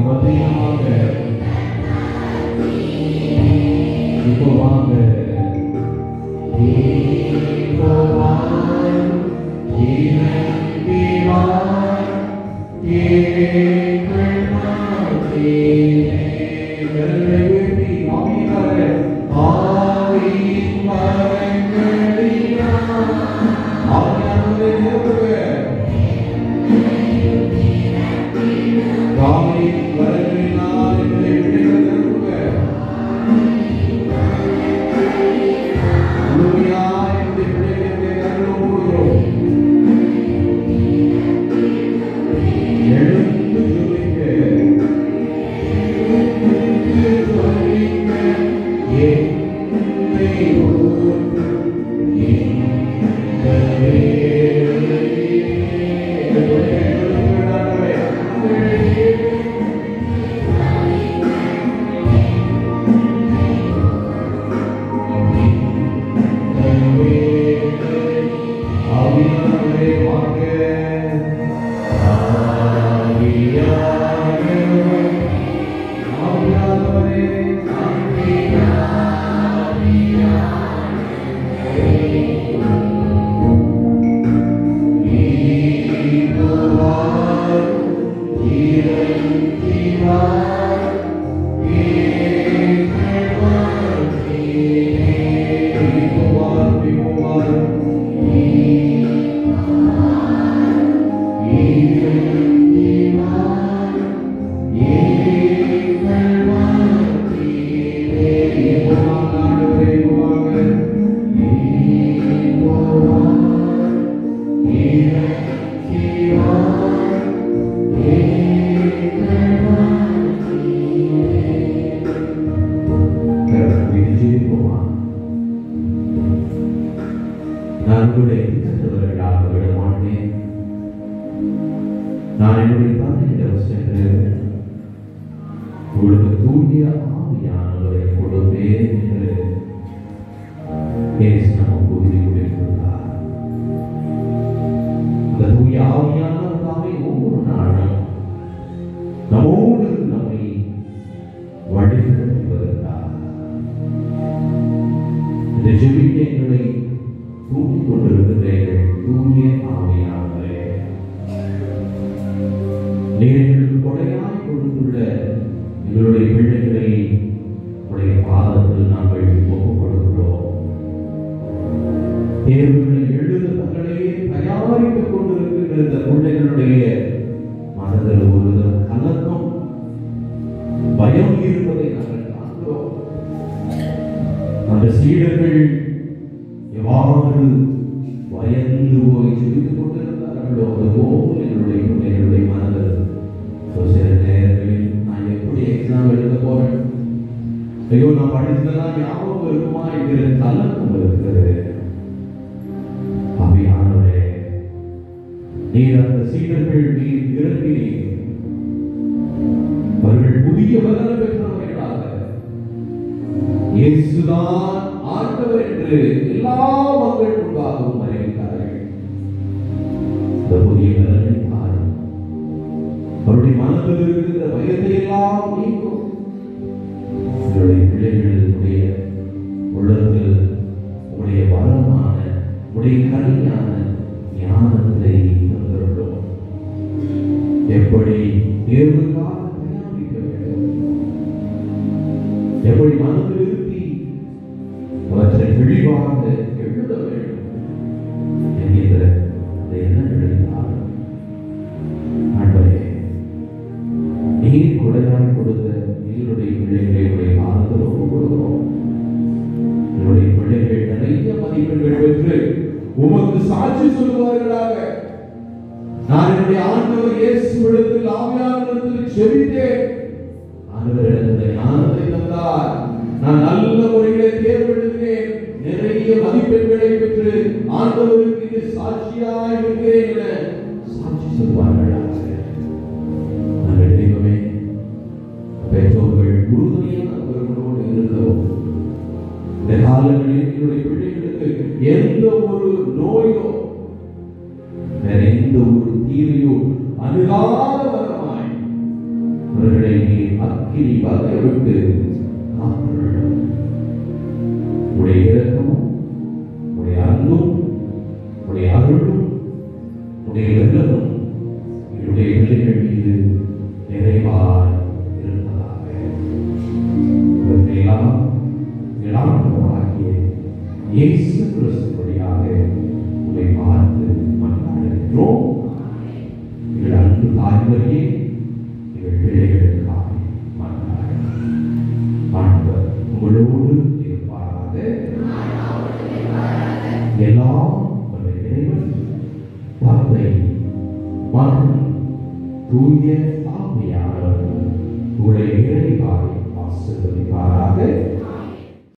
பத்திரமாக இப்போ வாங்க இப்போ வாங்க இறங்கி வா எங்கள் நாட்டிலே. கரங்களை உயர்த்தி ஆவியினாலே, ஆவியின் வரங்களினால் ஆவியானவரை நிரப்புக. ஆவியின் வரங்களினால் எங்களை விடுதலை நிரப்புக. முழுமையாய் எங்களை விடுதலை கருள் கூறுகிறோம். எழுந்து ஜெபிக்க. எழுந்து ஜெபிக்க. என்னை ஓட்டு. இந்த வேளையிலே. ஆவியானவரே வாங்க நான் உங்களுடைய கற்றவர்களாக விட மாட்டேன் நான் என்னுடைய தந்தையிடம் சென்று உங்களுக்கு தூய ஆவியானவரை கொடுப்பேன் என்று இயேசு நமக்கு உறுதி கொடுத்திருக்கிறார். அந்த தூய ஆவியானவர் தாமே ஒவ்வொரு நாளும் நம்மோடு நம்மை வழிநடத்தி வருகிறார் இந்த ஜெபிக்கங்களை தூங்கிக் கொண்டிருக்கிறீர்கள் தூய ஆவியானவரே நீங்கள் கொடையாய் கொடுத்துள்ள எங்களுடைய பிள்ளைகளை உடைய பாதத்தில் நாங்கள் ஒப்புக் கொடுக்கிறோம் தேர்வுகளை எழுத தங்களையே தயாரித்துக் கொண்டிருக்கின்ற இந்த பிள்ளைகளுடைய மனதில் ஒரு கலக்கம் பயம் இருப்பதை நாங்கள் காண்கிறோம் அந்த சீடர்கள் எவ்வாறு பயந்து போய் ஜெபித்துக் கொண்டிருந்தார்களோ அதுபோல் என்னுடைய பிள்ளைகளுடைய மனதில் ஒரு சில நேரங்களில் நான் எப்படி எக்ஸாம் எழுத போறேன் ஐயோ நான் படித்ததெல்லாம் ஞாபகம் இருக்குமா என்கிற கலக்கம் இருக்கிறது அபியானவரே நீர் அந்த சீடர்கள் நீர் இறங்கினீர் அவர்கள் புதிய பலனை பெற்றவர்களாக இயேசுதான் ஆண்டவர் என்று எல்லா மக்கள் முன்பாகவும் அறிவித்தார்கள் இந்த புதிய பலனை பாரும் அவருடைய மனதில் இருக்கிற பயத்தை எல்லாம் நீக்கும் உங்களுடைய பிள்ளைகளுடைய உள்ளத்தில் உடைய வரமான உடைய கனியான ஞானத்தை தந்திருக்கிறோம் எப்படி தேர்வுக்காக தயாரிக்க வேண்டும் எப்படி மனதில் இருத்தி அவற்றை தெளிவாக எழுத வேண்டும் என்கிற அந்த எண்ணங்கள் இருந்தால் ஆண்டவரே நீர் கொடையாய் கொடுத்த எங்களுடைய பிள்ளைகளுடைய பாதத்தில் ஒப்புக் கொடுக்கிறோம் என்னுடைய பிள்ளைகள் நிறைய மதிப்பெண்கள் பெற்று உமக்கு சாட்சி சொல்லுவார்களாக நான் என்னுடைய ஆண்டவர் இயேசுவிடத்தில் ஆவியானவரிடத்தில் செபித்தேன் ஆண்டவர் எனக்கு இந்த ஞானத்தை தந்தார் நான் நல்ல முறையிலே தேர்வெடுக்கிறேன் நிறைய மதிப்பெண்களை பெற்று ஆண்டவருக்கு இது சாட்சியாய் இருக்கிறேன் என சாட்சி சொல்வார்களாக நாங்கள் தெய்வமே பெற்றோர்கள் உறுதுணையானவர்களோடு இருக்கிறோம் இந்த காலங்களில் என்னுடைய பிள்ளைகளுக்கு எந்த ஒரு நோயோ வேற எந்த ஒரு தீமையோ அணுகாத வரமாய் அவர்களை நீ அக்கினி பகை விட்டு காத்துள்ளும் உடைய இரக்கமும் உடைய அன்பும் உடைய அருளும் உடைய வெள்ளமும் என்னுடைய பிள்ளைகள் மீது நிறைவாய் இருப்பதாக இவற்றையெல்லாம் இடாண்டவராகிய இயேசு கிறிஸ்து வழியாக உங்களை பார்த்து மன்றாடுகிறோம் எங்கள் அன்பு தாய்மரியே எங்கள் பிள்ளைகளுக்காக மன்றாடு ஆண்டவர் உங்களோடு இருப்பாராக எல்லாம் வல்ல இறைவன் தந்தை மகன் தூய ஆவியானவர் உங்களை நிறைவாக ஆசீர்வதிப்பாராக